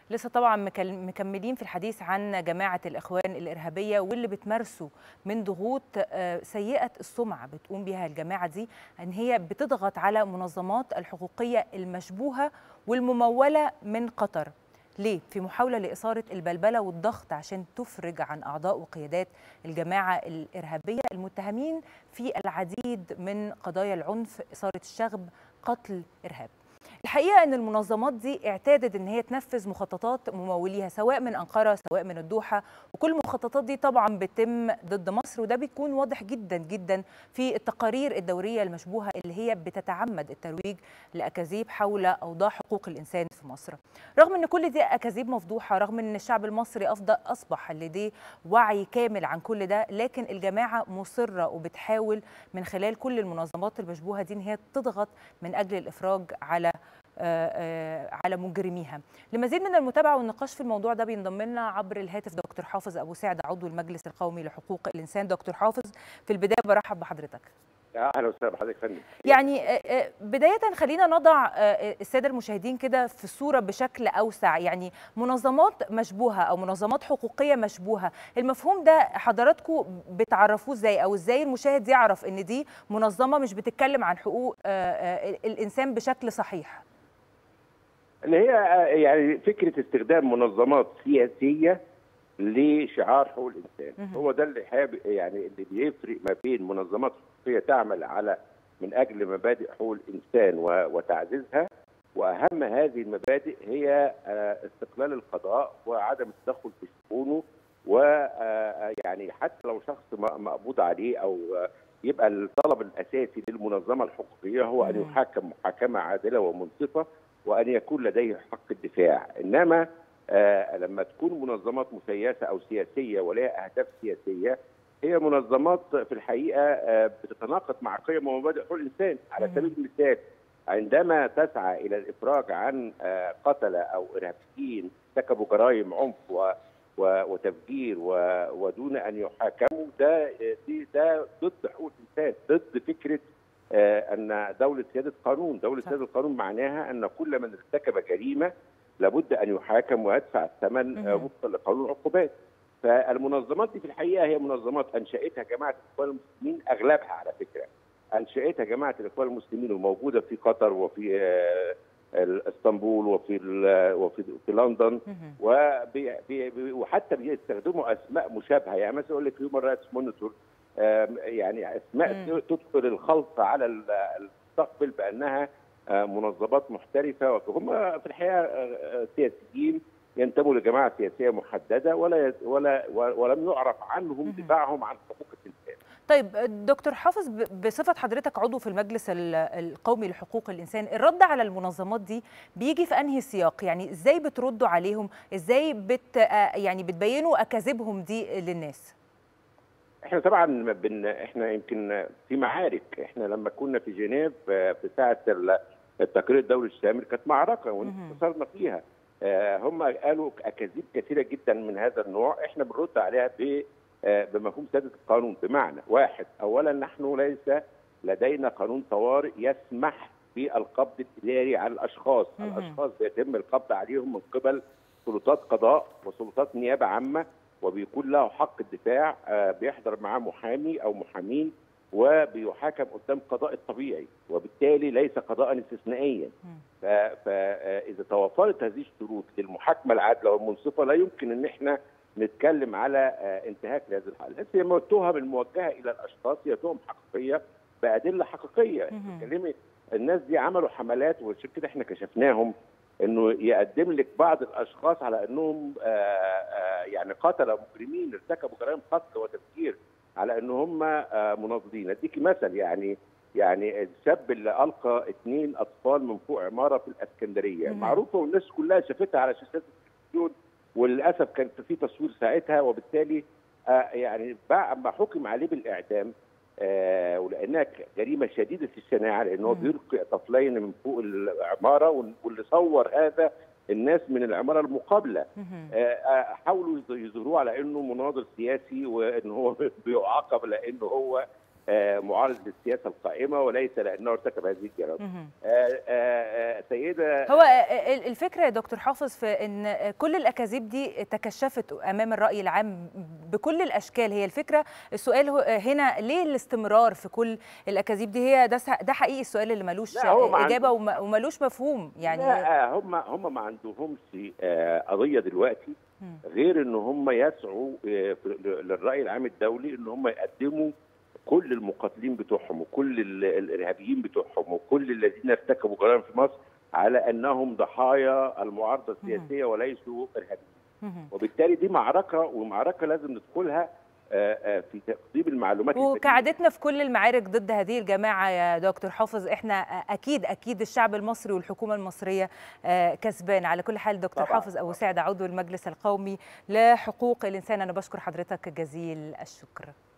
لسه طبعا مكملين في الحديث عن جماعة الإخوان الإرهابية واللي بتمارسه من ضغوط سيئة السمعة بتقوم بها الجماعة دي أن هي بتضغط على منظمات الحقوقية المشبوهة والممولة من قطر ليه؟ في محاولة لإثارة البلبلة والضغط عشان تفرج عن أعضاء وقيادات الجماعة الإرهابية المتهمين في العديد من قضايا العنف إثارة الشغب قتل إرهاب الحقيقه ان المنظمات دي اعتادت ان هي تنفذ مخططات مموليها سواء من انقره سواء من الدوحه وكل المخططات دي طبعا بتتم ضد مصر وده بيكون واضح جدا جدا في التقارير الدوريه المشبوهه اللي هي بتتعمد الترويج لاكاذيب حول اوضاع حقوق الانسان في مصر رغم ان كل دي اكاذيب مفضوحه رغم ان الشعب المصري افضل اصبح لديه وعي كامل عن كل ده لكن الجماعه مصره وبتحاول من خلال كل المنظمات المشبوهه دي ان هي تضغط من اجل الافراج على على مجرميها لمزيد من المتابعه والنقاش في الموضوع ده بينضم لنا عبر الهاتف دكتور حافظ ابو سعد عضو المجلس القومي لحقوق الانسان دكتور حافظ في البدايه برحب بحضرتك اهلا وسهلا بحضرتك فندم يعني بدايه خلينا نضع الساده المشاهدين كده في الصوره بشكل اوسع يعني منظمات مشبوهه او منظمات حقوقيه مشبوهه المفهوم ده حضراتكم بتعرفوه ازاي او ازاي المشاهد يعرف ان دي منظمه مش بتتكلم عن حقوق الانسان بشكل صحيح اللي هي يعني فكره استخدام منظمات سياسيه لشعار حقوق الانسان هو ده اللي حاب يعني اللي بيفرق ما بين منظمات حقوقيه تعمل على من اجل مبادئ حقوق الانسان وتعزيزها واهم هذه المبادئ هي استقلال القضاء وعدم التدخل في شؤونه ويعني حتى لو شخص مقبوض عليه او يبقى الطلب الاساسي للمنظمه الحقوقيه هو ان يحاكم محاكمه عادله ومنصفه وان يكون لديه حق الدفاع انما آه لما تكون منظمات مسيسه او سياسيه ولها اهداف سياسيه هي منظمات في الحقيقه آه بتتناقض مع قيم ومبادئ حقوق الانسان على سبيل المثال عندما تسعى الى الافراج عن آه قتله او ارهابيين ارتكبوا جرائم عنف و وتفجير ودون ان يحاكموا ده ده ضد حقوق الانسان ضد فكره ان دوله سياده قانون، دوله سياده القانون معناها ان كل من ارتكب جريمه لابد ان يحاكم ويدفع الثمن وفقا لقانون العقوبات. فالمنظمات دي في الحقيقه هي منظمات انشاتها جماعه الاخوان المسلمين اغلبها على فكره. انشاتها جماعه الاخوان المسلمين وموجوده في قطر وفي اسطنبول وفي وفي في لندن وبي بي وحتى بيستخدموا اسماء مشابهه يعني مثلا يقول لك هيومن رايتس مونيتور يعني اسماء تدخل الخلط على المستقبل بانها منظمات محترفه وهم في الحقيقه سياسيين ينتموا لجماعه سياسيه محدده ولا ولا ولم يعرف عنهم دفاعهم عن حقوق الانسان. طيب دكتور حافظ بصفه حضرتك عضو في المجلس القومي لحقوق الانسان الرد على المنظمات دي بيجي في انهي سياق يعني ازاي بتردوا عليهم ازاي بت يعني بتبينوا اكاذيبهم دي للناس احنا طبعا بن احنا يمكن في معارك احنا لما كنا في جنيف في ساعه التقرير الدولي الشامل كانت معركه وانتصرنا فيها هم قالوا اكاذيب كثيره جدا من هذا النوع احنا بنرد عليها ب بمفهوم سياده القانون بمعنى واحد اولا نحن ليس لدينا قانون طوارئ يسمح بالقبض الاداري على الاشخاص، الاشخاص بيتم القبض عليهم من قبل سلطات قضاء وسلطات نيابه عامه وبيكون له حق الدفاع بيحضر معاه محامي او محامين وبيحاكم قدام قضاء الطبيعي وبالتالي ليس قضاء استثنائيا فاذا توفرت هذه الشروط للمحاكمه العادله والمنصفه لا يمكن ان احنا نتكلم على انتهاك لهذه الحاله هي التهم الموجهه الى الاشخاص هي تهم حقيقيه بادله حقيقيه كلمه الناس دي عملوا حملات وعشان كده احنا كشفناهم انه يقدم لك بعض الاشخاص على انهم آآ آآ يعني قتلوا مجرمين ارتكبوا جرائم قتل وتفجير على ان هم مناضلين اديكي مثل يعني يعني الشاب اللي القى اثنين اطفال من فوق عماره في الاسكندريه معروفه والناس كلها شافتها على شاشات التلفزيون وللاسف كان في تصوير ساعتها وبالتالي يعني ما حكم عليه بالاعدام آه ولانها جريمه شديده الشناعه لان هو بيلقي طفلين من فوق العماره واللي صور هذا الناس من العماره المقابله آه حاولوا يظهروه على انه مناضل سياسي وان هو بيعاقب لانه هو معارض للسياسه القائمه وليس لانه ارتكب هذه الجرائم. سيده هو الفكره يا دكتور حافظ في ان كل الاكاذيب دي تكشفت امام الراي العام بكل الاشكال هي الفكره السؤال هنا ليه الاستمرار في كل الاكاذيب دي هي ده ده حقيقي السؤال اللي ملوش اجابه وملوش مفهوم يعني لا هم هم ما عندهمش قضيه دلوقتي غير ان هم يسعوا للراي العام الدولي ان هم يقدموا كل المقاتلين بتوعهم وكل الارهابيين بتوعهم وكل الذين ارتكبوا جرائم في مصر على انهم ضحايا المعارضه السياسيه وليسوا ارهابيين وبالتالي دي معركه ومعركه لازم ندخلها في تقديم المعلومات وكعادتنا في كل المعارك ضد هذه الجماعه يا دكتور حافظ احنا اكيد اكيد الشعب المصري والحكومه المصريه كسبان على كل حال دكتور طبعا. حافظ ابو سعد عضو المجلس القومي لحقوق الانسان انا بشكر حضرتك جزيل الشكر